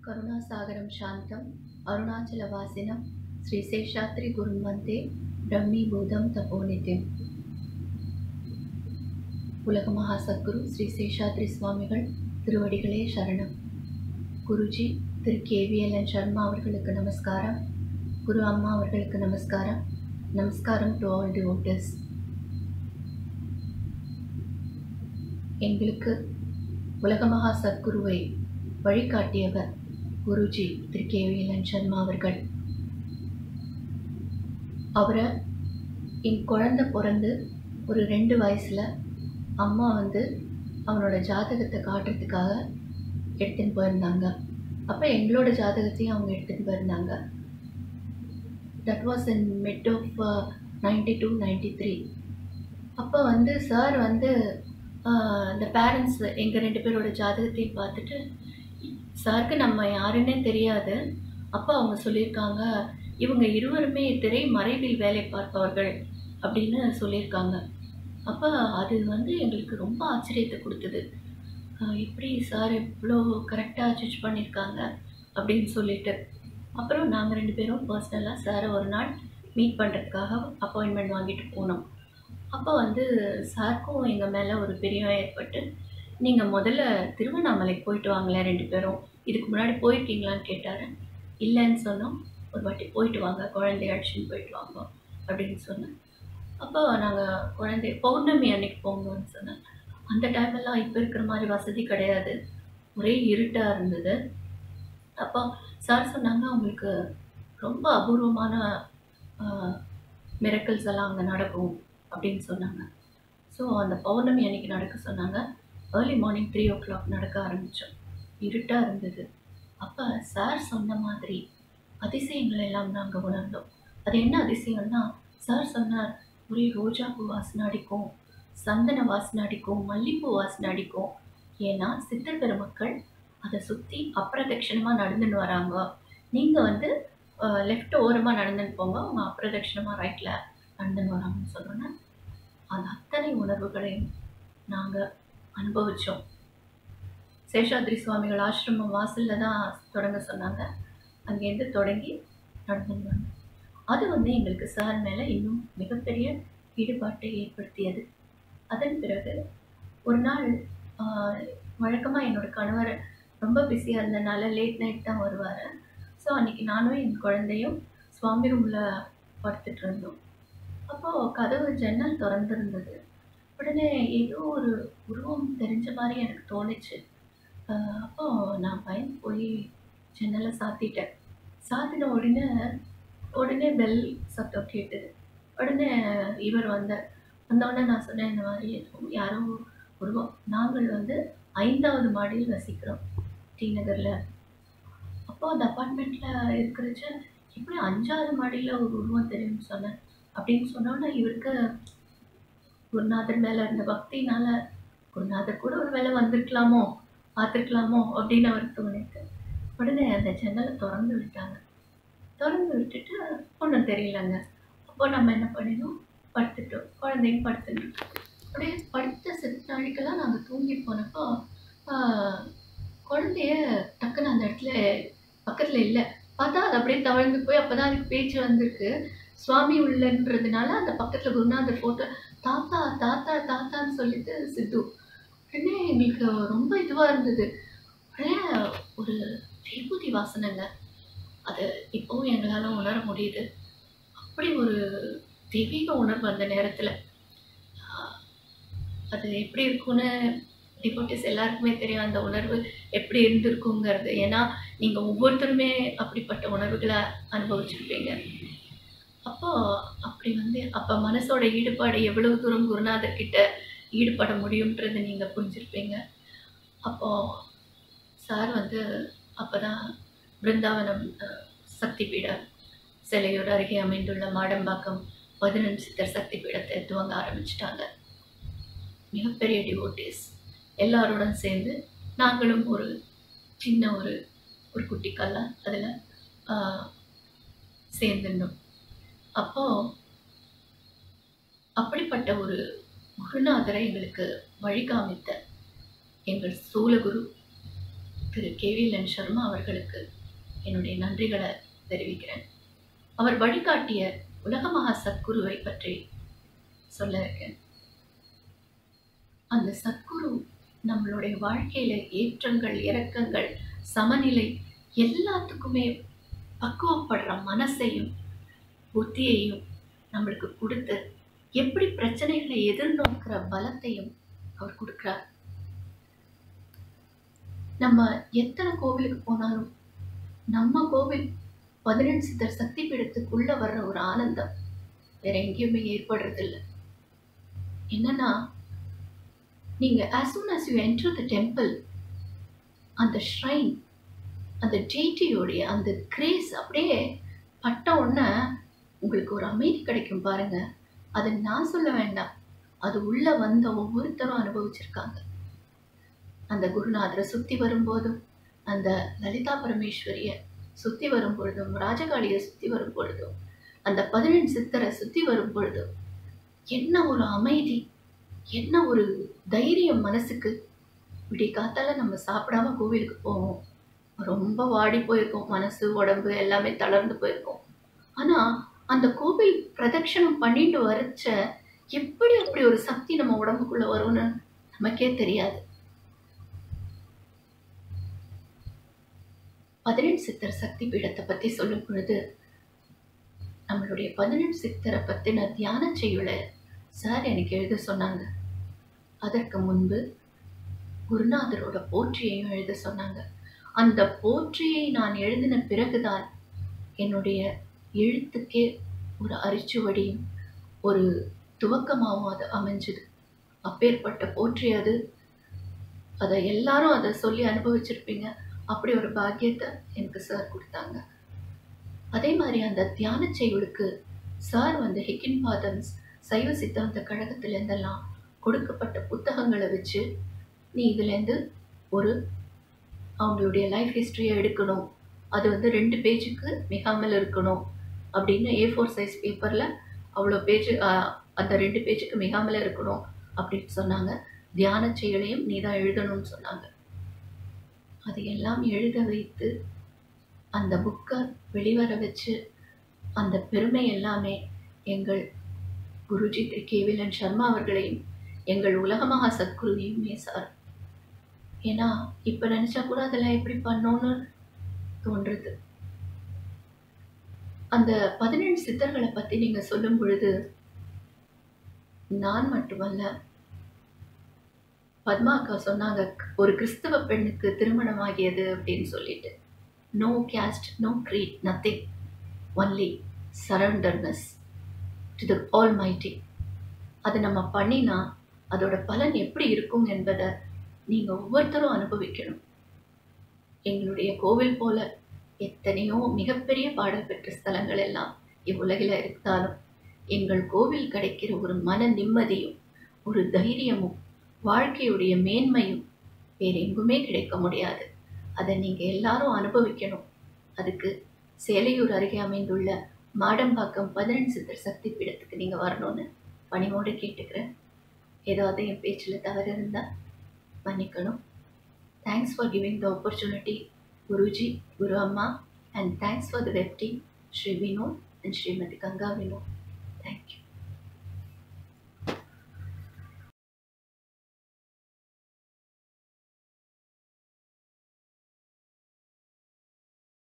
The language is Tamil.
करुणासागरं शान्तम् अरुणाचलवासिनं श्रीशेषाद्रिगुरुं वन्दे பிரம்மீபூதம் தபோநிதிம் உலக மகா சத்குரு ஸ்ரீ சேஷாத்ரி சுவாமிகள் திருவடிகளே சரணம் குருஜி திரு கேவிஎல்என் சர்மா அவர்களுக்கு நமஸ்காரம் குரு அம்மா அவர்களுக்கு நமஸ்காரம் நமஸ்காரம் டு ஆல் டிவோட்டர்ஸ் எங்களுக்கு உலக மகா சத்குருவை வழிகாட்டியவர் குருஜி திரு கேவிஎல்என் சர்மா அவர்கள் அவரை என் குழந்த பிறந்து ஒரு ரெண்டு வயசில் அம்மா வந்து அவனோட ஜாதகத்தை காட்டுறதுக்காக எடுத்துன்னு போயிருந்தாங்க அப்போ எங்களோட ஜாதகத்தையும் அவங்க எடுத்துகிட்டு போயிருந்தாங்க that was in mid of ninety two ninety three அப்போ வந்து சார் வந்து ஆஹ், இந்த பேரண்ட்ஸ் எங்கள் ரெண்டு பேரோட ஜாதகத்தையும் பார்த்துட்டு சாருக்கு நம்ம யாருன்னே தெரியாது அப்போ அவங்க சொல்லியிருக்காங்க இவங்க இருவருமே திரை மறைவில் வேலை பார்ப்பவர்கள் அப்படின்னு சொல்லியிருக்காங்க அப்போ அது வந்து எங்களுக்கு ரொம்ப ஆச்சரியத்தை கொடுத்தது ஆஹ் எப்படி சார் இவ்வளோ கரெக்டாக ஜட்ஜ் பண்ணியிருக்காங்க அப்படின்னு சொல்லிட்டு அப்புறம் நாங்கள் ரெண்டு பேரும் பர்சனலாக சாரை ஒரு நாள் மீட் பண்ணுறதுக்காக அப்பாயின்மெண்ட் வாங்கிட்டு போனோம் அப்போ வந்து சாருக்கும் எங்கள் மேலே ஒரு பிரியம் ஏற்பட்டு நீங்கள் முதல்ல திருவண்ணாமலைக்கு போயிட்டு வாங்களேன் ரெண்டு பேரும் இதுக்கு முன்னாடி போயிருக்கீங்களான்னு கேட்டார் இல்லைன்னு சொன்னோம் ஒரு வாட்டி போயிட்டு வாங்க குழந்தைய அடிச்சுன்னு போயிட்டு வாங்க அப்படின்னு சொன்னேன் அப்போ நாங்கள் குழந்தை பௌர்ணமி அன்னைக்கு போங்கன்னு சொன்னேன் அந்த டைமெல்லாம் இப்போ இருக்கிற மாதிரி வசதி கிடையாது ஒரே இருட்டாக இருந்தது அப்போ சார் சொன்னாங்க அவங்களுக்கு ரொம்ப அபூர்வமான மிரக்கல்ஸ் எல்லாம் அங்கே நடக்கும் அப்படின்னு சொன்னாங்க ஸோ அந்த பௌர்ணமி அன்னைக்கு நடக்க சொன்னாங்க early morning three o'clock நடக்க ஆரம்பித்தோம் இருட்டாக இருந்தது அப்போ சார் சொன்ன மாதிரி அதிசயங்கள் எல்லாம் நாங்கள் உணர்ந்தோம் அது என்ன அதிசயம்னா சார் சொன்னார் ஒரே ரோஜா பூ வாசனை அடிக்கும் சந்தன வாசனை அடிக்கும் மல்லிப்பூ வாசனை அடிக்கும் ஏன்னா சித்தர் பெருமக்கள் அதை சுற்றி அப்பிரதட்சணமாக நடந்துன்னு வராங்க நீங்கள் வந்து லெஃப்ட் ஓரமாக நடந்துன்னு போங்க அவங்க அப்பிரதட்சணமாக ரைட்டில் நடந்துன்னு வராங்கன்னு சொன்னோன்னே அந்த அத்தனை உணர்வுகளையும் நாங்கள் அனுபவித்தோம் சேஷாத்ரி சுவாமிகள் ஆசிரமம் வாசலில் தான் தொடங்க சொன்னாங்க அங்கேருந்து தொடங்கி நடந்துன்னு வந்தோம் அது வந்து எங்களுக்கு சார் மேலே இன்னும் மிகப்பெரிய ஈடுபாட்டை ஏற்படுத்தியது அதன் பிறகு ஒரு நாள் வழக்கமாக என்னோட கணவர் ரொம்ப பிஸியாக இருந்தனால லேட் நைட் தான் வருவார் ஸோ அன்றைக்கி நானும் என் குழந்தையும் சுவாமி ரூமில் படுத்துட்டு இருந்தோம் அப்போது கதவு ஜன்னல் திறந்திருந்தது உடனே ஏதோ ஒரு உருவம் தெரிஞ்ச மாதிரி எனக்கு தோணுச்சு ஆஹ் அப்போ நான் பயந்து போய் ஜன்னலை சாத்திட்டேன் சாத்தின உடனே உடனே பெல் சத்தம் கேட்டது உடனே இவர் வந்தார் வந்தோடனே நான் சொன்னேன் இந்த மாதிரி எதுவும் யாரோ உருவம் நாங்கள் வந்து ஐந்தாவது மாடியில் வசிக்கிறோம் டி நகரில் அப்போ அந்த அப்பார்ட்மெண்ட்டில் இருக்கிறச்ச எப்படி அஞ்சாவது மாடியில் ஒரு உருவம் தெரியும்னு சொன்னேன் அப்படின்னு சொன்னோன்னே இவருக்கு குருநாதர் மேலே இருந்த பக்தினால குருநாதர் கூட ஒரு வேளை வந்திருக்கலாமோ பார்த்துருக்கலாமோ அப்படின்னு அவருக்கு தோணிட்டு உடனே அந்த ஜன்னலை திறந்து விட்டாங்க திறந்து விட்டுட்டு ஒன்றும் தெரியலங்க அப்போ நம்ம என்ன பண்ணினோம் படுத்துட்டோம் குழந்தையும் படுத்துட்டோம் அப்படியே படுத்த செத்த நாளைக்கெல்லாம் நாங்கள் தூங்கி போனப்போ ஆஹ், குழந்தைய டக்குன்னு அந்த இடத்துல பக்கத்தில் இல்லை பார்த்தா அது அப்படியே தவழ்ந்து போய் அப்போ தான் அதுக்கு பேச்சு வந்திருக்கு சுவாமி உள்ளன்றதுனால அந்த பக்கத்தில் குருநாதர் ஃபோட்டோ தாத்தா தாத்தா தாத்தான்னு சொல்லிட்டு சித்து உடனே எங்களுக்கு ரொம்ப இதுவாக இருந்தது உடனே ஒரு விபூதி வாசனைங்க அது இப்போவும் எங்களால் உணர முடியுது அப்படி ஒரு தெய்வீக உணர்வு அந்த நேரத்தில் அது எப்படி இருக்கும்னு டிபோட்டிஸ் எல்லாருக்குமே தெரியும் அந்த உணர்வு எப்படி இருந்திருக்குங்கிறது ஏன்னா நீங்கள் ஒவ்வொருத்தருமே அப்படிப்பட்ட உணர்வுகளை அனுபவிச்சிருப்பீங்க அப்போ அப்படி வந்து அப்போ மனசோட ஈடுபாடு எவ்வளவு தூரம் குருநாதர் கிட்ட ஈடுபட முடியுன்றது நீங்கள் புரிஞ்சிருப்பீங்க அப்போ சார் வந்து அப்போ தான் பிருந்தாவனம் அஹ், சக்தி பீட சிலையூர் அருகே அமைந்துள்ள மாடம்பாக்கம் பதினஞ்சு சித்தர் சக்தி பீடத்தை துவங்க ஆரம்பிச்சிட்டாங்க மிகப்பெரிய டிவோட்டிஸ் எல்லாரோடும் சேர்ந்து நாங்களும் ஒரு சின்ன ஒரு ஒரு குட்டி கல்லா அதில் சேர்ந்துருந்தோம் அப்போது அப்படிப்பட்ட ஒரு குருநாதரை எங்களுக்கு வழிகாமித்த எங்கள் சூலகுரு திரு கேவிலன் சர்மா அவர்களுக்கு என்னுடைய நன்றிகளை தெரிவிக்கிறேன் அவர் வழிகாட்டிய உலக மகா சத்குருவை பற்றி சொல்ல இருக்கேன் அந்த சத்குரு நம்மளுடைய வாழ்க்கையில ஏற்றங்கள் இறக்கங்கள் சமநிலை எல்லாத்துக்குமே பக்குவப்படுற மனசையும் புத்தியையும் நம்மளுக்கு கொடுத்து எப்படி பிரச்சனைகளை எதிர்நோக்கிற பலத்தையும் அவர் கொடுக்குறார் நம்ம எத்தனை கோவிலுக்கு போனாலும் நம்ம கோவில் பதினெண்டு சித்தர் சக்தி பீடத்துக்குள்ள வர்ற ஒரு ஆனந்தம் வேற எங்கேயுமே ஏற்படுறதில்லை என்னன்னா நீங்க as soon as you enter the temple அந்த ஷ்ரைன் அந்த டேட்டியோடைய அந்த கிரேஸ் அப்படியே பட்ட உடனே உங்களுக்கு ஒரு அமைதி கிடைக்கும் பாருங்க அதை நான் சொல்ல வேண்டாம் அது உள்ள வந்த ஒவ்வொருத்தரும் அனுபவிச்சிருக்காங்க அந்த குருநாதரை சுத்தி வரும்போதும் அந்த லலிதா பரமேஸ்வரிய சுத்தி வரும் பொழுதும் ராஜகாளியை சுத்தி வரும் பொழுதும் அந்த பதினெண்டு சித்தரை சுத்தி வரும் பொழுதும் என்ன ஒரு அமைதி என்ன ஒரு தைரியம் மனசுக்கு விடிய காத்தால நம்ம சாப்பிடாம கோவிலுக்கு போவோம் ரொம்ப வாடி போயிருக்கோம் மனசு உடம்பு எல்லாமே தளர்ந்து போயிருக்கோம் ஆனா அந்த கோவில் பிரதட்சணம் பண்ணிட்டு வரச்ச எப்படி அப்படி ஒரு சக்தி நம்ம உடம்புக்குள்ள வரும்னு நமக்கே தெரியாது பதினெண்டு சித்தர் சக்தி பீடத்தை பத்தி சொல்லும் பொழுது நம்மளுடைய பதினெண்டு சித்தரை பத்தின தியான செய்யுளை சார் எனக்கு எழுத சொன்னாங்க அதற்கு முன்பு குருநாதரோட போற்றியையும் எழுத சொன்னாங்க அந்த போற்றியை நான் எழுதின பிறகுதான் என்னுடைய எழுத்துக்கே ஒரு அரிச்சுவடியும் ஒரு துவக்கமாகவும் அது அமைஞ்சுது அப்பேற்பட்ட போற்றி அது அதை எல்லாரும் அதை சொல்லி அனுபவிச்சிருப்பீங்க அப்படி ஒரு பாக்கியத்தை எனக்கு சார் கொடுத்தாங்க அதே மாதிரி அந்த தியான செய்யுளுக்கு சார் வந்து ஹிக்கின் பாதம்ஸ் சைவ சித்தாந்த கழகத்திலேருந்தெல்லாம் கொடுக்கப்பட்ட புத்தகங்களை வச்சு நீ இதுலேருந்து ஒரு அவங்களுடைய லைஃப் ஹிஸ்ட்ரியை எடுக்கணும் அது வந்து ரெண்டு பேஜுக்கு மிகாமல் இருக்கணும் அப்படின்னு ஏ ஃபோர் சைஸ் பேப்பரில் அவ்வளோ பேஜ் அந்த ரெண்டு பேஜுக்கு மிகாமல் இருக்கணும் அப்படின்னு சொன்னாங்க தியான செயலையும் நீ தான் எழுதணும்னு சொன்னாங்க அது எல்லாம் எழுத வைத்து அந்த புக்கை வெளிவர வச்சு அந்த பெருமை எல்லாமே எங்கள் குருஜி திரு கேவிலன் சர்மா அவர்களையும் எங்கள் உலகமகா சத்குருவையுமே சார் ஏன்னா இப்போ நினச்சா கூட அதெல்லாம் எப்படி பண்ணோன்னு தோன்றுது அந்த பதினெண்டு சித்தர்களை பற்றி நீங்கள் சொல்லும் பொழுது நான் மட்டுமல்ல பத்மா அக்கா சொன்னாங்க ஒரு கிறிஸ்தவ பெண்ணுக்கு திருமணமாகியது அப்படின்னு சொல்லிட்டு no caste no creed nothing only surrenderness to the almighty அதை நம்ம பண்ணினா அதோட பலன் எப்படி இருக்கும் என்பதை நீங்கள் ஒவ்வொருத்தரும் அனுபவிக்கணும் எங்களுடைய கோவில் போல எத்தனையோ மிகப்பெரிய பாடல் பெற்ற ஸ்தலங்கள் எல்லாம் இவ்வுலகில் இருந்தாலும் எங்கள் கோவில் கிடைக்கிற ஒரு மன நிம்மதியும் ஒரு தைரியமும் வாழ்க்கையுடைய மேன்மையும் வேற எங்குமே கிடைக்க முடியாது அதை நீங்கள் எல்லாரும் அனுபவிக்கணும் அதுக்கு சேலையூர் அருகே அமைந்துள்ள மாடம்பாக்கம் பதினெண்டு சித்தர் சக்தி பீடத்துக்கு நீங்கள் வரணும்னு பணிவோடு கேட்டுக்கிறேன் ஏதாவது என் பேச்சில் தவறு இருந்தால் மன்னிக்கணும் thanks for giving the opportunity Guruji Guru Amma and thanks for the web team Shri Vinod and Shrimati Ganga Vinod thank you